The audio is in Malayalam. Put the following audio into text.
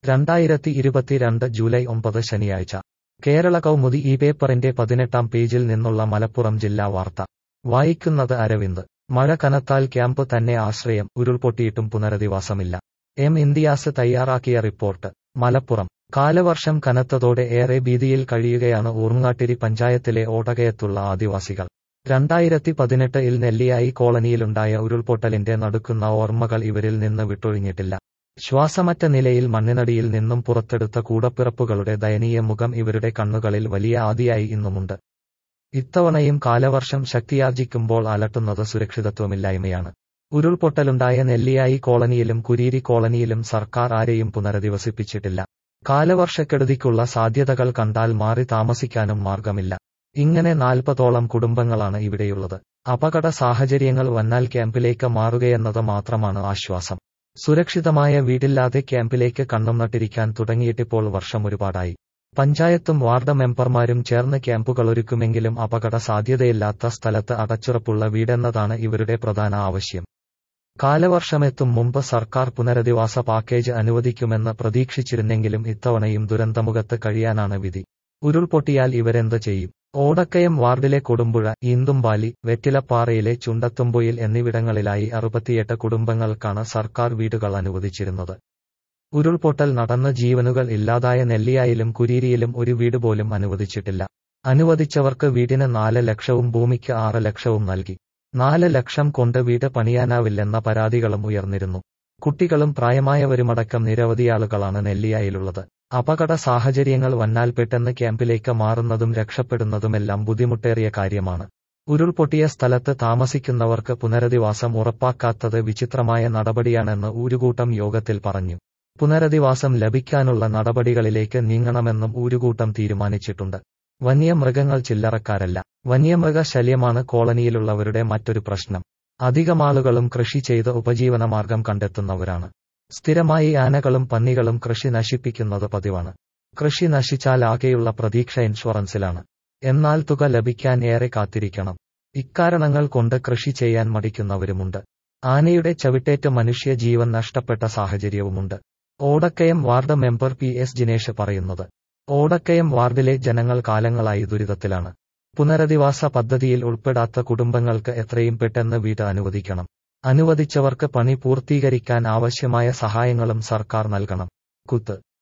രണ്ടായിരത്തി ഇരുപത്തിരണ്ട് ജൂലൈ ഒമ്പത് ശനിയാഴ്ച കേരള കൗമുദി ഈ പേപ്പറിന്റെ പതിനെട്ടാം പേജിൽ നിന്നുള്ള മലപ്പുറം ജില്ലാ വാർത്ത വായിക്കുന്നത് അരവിന്ദ് മഴ കനത്താൽ ക്യാമ്പ് തന്നെ ആശ്രയം ഉരുൾപൊട്ടിയിട്ടും പുനരധിവാസമില്ല എം ഇന്ത്യാസ് തയ്യാറാക്കിയ റിപ്പോർട്ട് മലപ്പുറം കാലവർഷം കനത്തതോടെ ഏറെ ഭീതിയിൽ കഴിയുകയാണ് ഊർങ്ങാട്ടിരി പഞ്ചായത്തിലെ ഓടകയത്തുള്ള ആദിവാസികൾ രണ്ടായിരത്തി പതിനെട്ടിൽ നെല്ലിയായി കോളനിയിലുണ്ടായ ഉരുൾപൊട്ടലിന്റെ നടുക്കുന്ന ഓർമ്മകൾ ഇവരിൽ നിന്ന് വിട്ടൊഴിഞ്ഞിട്ടില്ല ശ്വാസമറ്റ നിലയിൽ മണ്ണിനടിയിൽ നിന്നും പുറത്തെടുത്ത കൂടപ്പിറപ്പുകളുടെ ദയനീയ മുഖം ഇവരുടെ കണ്ണുകളിൽ വലിയ ആദിയായി ഇന്നുമുണ്ട് ഇത്തവണയും കാലവർഷം ശക്തിയാർജിക്കുമ്പോൾ അലട്ടുന്നത് സുരക്ഷിതത്വമില്ലായ്മയാണ് ഉരുൾപൊട്ടലുണ്ടായ നെല്ലിയായി കോളനിയിലും കുരീരി കോളനിയിലും സർക്കാർ ആരെയും പുനരധിവസിപ്പിച്ചിട്ടില്ല കാലവർഷക്കെടുതിക്കുള്ള സാധ്യതകൾ കണ്ടാൽ മാറി താമസിക്കാനും മാർഗമില്ല ഇങ്ങനെ നാൽപ്പതോളം കുടുംബങ്ങളാണ് ഇവിടെയുള്ളത് അപകട സാഹചര്യങ്ങൾ വന്നാൽ ക്യാമ്പിലേക്ക് മാറുകയെന്നത് മാത്രമാണ് ആശ്വാസം സുരക്ഷിതമായ വീടില്ലാതെ ക്യാമ്പിലേക്ക് കണ്ണും നട്ടിരിക്കാൻ തുടങ്ങിയിട്ടിപ്പോൾ വർഷം ഒരുപാടായി പഞ്ചായത്തും വാർഡ് മെമ്പർമാരും ചേർന്ന് ക്യാമ്പുകളൊരുക്കുമെങ്കിലും അപകട സാധ്യതയില്ലാത്ത സ്ഥലത്ത് അടച്ചുറപ്പുള്ള വീടെന്നതാണ് ഇവരുടെ പ്രധാന ആവശ്യം കാലവർഷമെത്തും മുമ്പ് സർക്കാർ പുനരധിവാസ പാക്കേജ് അനുവദിക്കുമെന്ന് പ്രതീക്ഷിച്ചിരുന്നെങ്കിലും ഇത്തവണയും ദുരന്തമുഖത്ത് കഴിയാനാണ് വിധി ഉരുൾപൊട്ടിയാൽ ഇവരെന്ത് ചെയ്യും ഓടക്കയം വാർഡിലെ കൊടുമ്പുഴ ഈന്തുംപാലി വെറ്റിലപ്പാറയിലെ ചുണ്ടത്തുമ്പൊയിൽ എന്നിവിടങ്ങളിലായി അറുപത്തിയെട്ട് കുടുംബങ്ങൾക്കാണ് സർക്കാർ വീടുകൾ അനുവദിച്ചിരുന്നത് ഉരുൾപൊട്ടൽ നടന്ന് ജീവനുകൾ ഇല്ലാതായ നെല്ലിയായിലും കുരീരിയിലും ഒരു വീട് പോലും അനുവദിച്ചിട്ടില്ല അനുവദിച്ചവർക്ക് വീടിന് നാല് ലക്ഷവും ഭൂമിക്ക് ആറ് ലക്ഷവും നൽകി നാല് ലക്ഷം കൊണ്ട് വീട് പണിയാനാവില്ലെന്ന പരാതികളും ഉയർന്നിരുന്നു കുട്ടികളും പ്രായമായവരുമടക്കം നിരവധിയാളുകളാണ് നെല്ലിയായിലുള്ളത് അപകട സാഹചര്യങ്ങൾ വന്നാൽ പെട്ടെന്ന് ക്യാമ്പിലേക്ക് മാറുന്നതും രക്ഷപ്പെടുന്നതുമെല്ലാം ബുദ്ധിമുട്ടേറിയ കാര്യമാണ് ഉരുൾപൊട്ടിയ സ്ഥലത്ത് താമസിക്കുന്നവർക്ക് പുനരധിവാസം ഉറപ്പാക്കാത്തത് വിചിത്രമായ നടപടിയാണെന്ന് ഊരുകൂട്ടം യോഗത്തിൽ പറഞ്ഞു പുനരധിവാസം ലഭിക്കാനുള്ള നടപടികളിലേക്ക് നീങ്ങണമെന്നും ഊരുകൂട്ടം തീരുമാനിച്ചിട്ടുണ്ട് വന്യമൃഗങ്ങൾ ചില്ലറക്കാരല്ല വന്യമൃഗ ശല്യമാണ് കോളനിയിലുള്ളവരുടെ മറ്റൊരു പ്രശ്നം അധികമാളുകളും കൃഷി ചെയ്ത് ഉപജീവനമാർഗം കണ്ടെത്തുന്നവരാണ് സ്ഥിരമായി ആനകളും പന്നികളും കൃഷി നശിപ്പിക്കുന്നത് പതിവാണ് കൃഷി നശിച്ചാൽ ആകെയുള്ള പ്രതീക്ഷ ഇൻഷുറൻസിലാണ് എന്നാൽ തുക ലഭിക്കാൻ ഏറെ കാത്തിരിക്കണം ഇക്കാരണങ്ങൾ കൊണ്ട് കൃഷി ചെയ്യാൻ മടിക്കുന്നവരുമുണ്ട് ആനയുടെ ചവിട്ടേറ്റ് മനുഷ്യ ജീവൻ നഷ്ടപ്പെട്ട സാഹചര്യവുമുണ്ട് Odakkayam ward member P S Jinesh പറയുന്നത് ഓടക്കയം വാർഡിലെ ജനങ്ങൾ കാലങ്ങളായി ദുരിതത്തിലാണ് പുനരധിവാസ പദ്ധതിയിൽ ഉൾപ്പെടാത്ത കുടുംബങ്ങൾക്ക് എത്രയും പെട്ടെന്ന് വീട് അനുവദിക്കണം അനുവദിച്ചവർക്ക് പണി പൂർത്തീകരിക്കാൻ ആവശ്യമായ സഹായങ്ങളും സർക്കാർ നൽകണം കുത്ത്